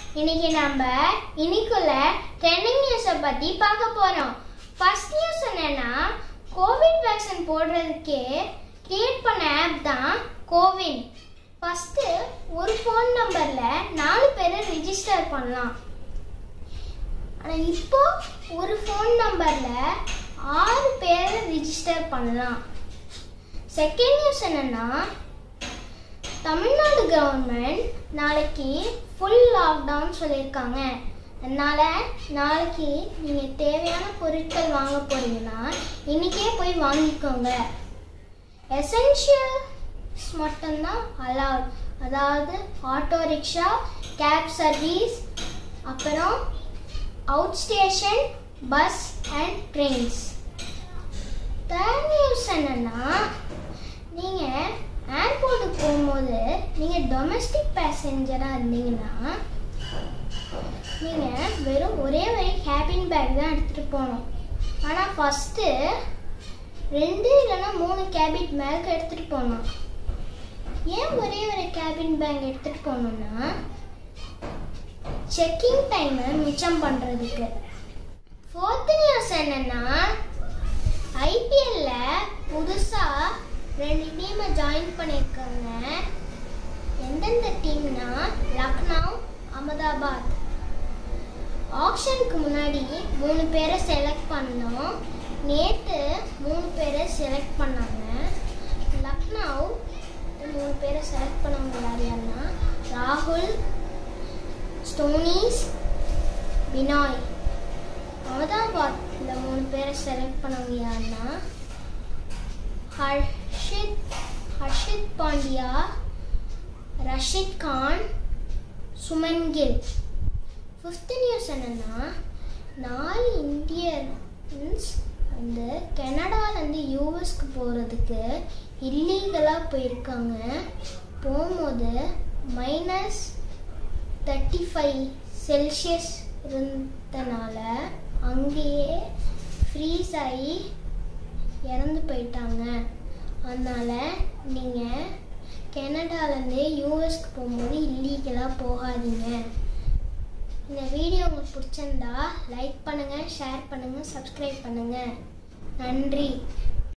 இன்னைக்கு நம்ம இன்னைக்குள்ள ட்ரெண்டிங் நியூஸை பத்தி பார்க்க போறோம் ஃபர்ஸ்ட் நியூஸ் என்னன்னா கோவிட் வேக்சின் போடுறதுக்கே கிரியேட் பண்ண ஆப் தான் கோவின் ஃபர்ஸ்ட் ஒரு ஃபோன் நம்பர்ல நாலு பேரை ரிஜிஸ்டர் பண்ணலாம் ஆனா இப்போ ஒரு ஃபோன் நம்பர்ல ஆறு பேரை ரிஜிஸ்டர் பண்ணலாம் செகண்ட் நியூஸ் என்னன்னா தமிழ்நாடு கவர்மெண்ட் நாளைக்கு ஃபுல் லாக்டவுன் சொல்லியிருக்காங்க அதனால நாளைக்கு நீங்கள் தேவையான பொருட்கள் வாங்க போறீங்கன்னா இன்னைக்கே போய் வாங்கிக்கோங்க எசென்ஷியல்ஸ் மட்டும்தான் அலவுட் அதாவது ஆட்டோ ரிக்ஷா கேப் சர்வீஸ் அப்புறம் out station bus and trains third news என்னன்னா நீங்கள் ஏர்போர்ட்டுக்கு போகும்போது நீங்கள் டொமஸ்டிக் பேசஞ்சராக இருந்தீங்கன்னா நீங்கள் வெறும் ஒரே ஒரு கேபின் பேக் தான் எடுத்துகிட்டு போகணும் ஆனால் ஃபஸ்ட்டு ரெண்டு இல்லைன்னா மூணு கேபின் பேக் எடுத்துகிட்டு போகணும் ஏன் ஒரே ஒரு கேபின் பேக் எடுத்துகிட்டு போகணுன்னா செக்கிங் டைமை மிச்சம் பண்ணுறதுக்கு ஃபோர்த் நியூஸ் என்னன்னா ஐபிஎல்ல புதுசாக ரெண்டு டீமை ஜாயின் பண்ணியிருக்காங்க எந்தெந்த டீம்னா லக்னோ அகமதாபாத் ஆப்ஷனுக்கு முன்னாடி மூணு பேரை செலக்ட் பண்ணோம் நேற்று மூணு பேரை செலக்ட் பண்ணாங்க லக்னோ மூணு பேரை செலக்ட் பண்ணவங்க யார் யாருன்னா ராகுல் ஸ்டோனிஸ் பினாய் அகமதாபாத் இந்த மூணு பேரை செலக்ட் பண்ணவங்க யாருன்னா ஹர்ஷித் ஹர்ஷித் பாண்டியா ரஷித் கான் சுமன் கில் ஃபிஃப்த் நியூஸ் என்னன்னா நாலு இந்தியன்ஸ் வந்து கனடாலேருந்து யூஎஸ்க்கு போகிறதுக்கு இல்லீகலாக போயிருக்காங்க போகும்போது மைனஸ் தேர்ட்டி ஃபைவ் செல்சியஸ் இருந்தனால அங்கேயே ஃப்ரீஸ் ஆகி இறந்து போயிட்டாங்க அதனால் நீங்கள் கனடாலேருந்து யூஎஸ்க்கு போகும்போது இல்லீகலாக போகாதீங்க இந்த வீடியோ உங்களுக்கு பிடிச்சிருந்தா லைக் பண்ணுங்கள் ஷேர் பண்ணுங்கள் சப்ஸ்கிரைப் பண்ணுங்கள் நன்றி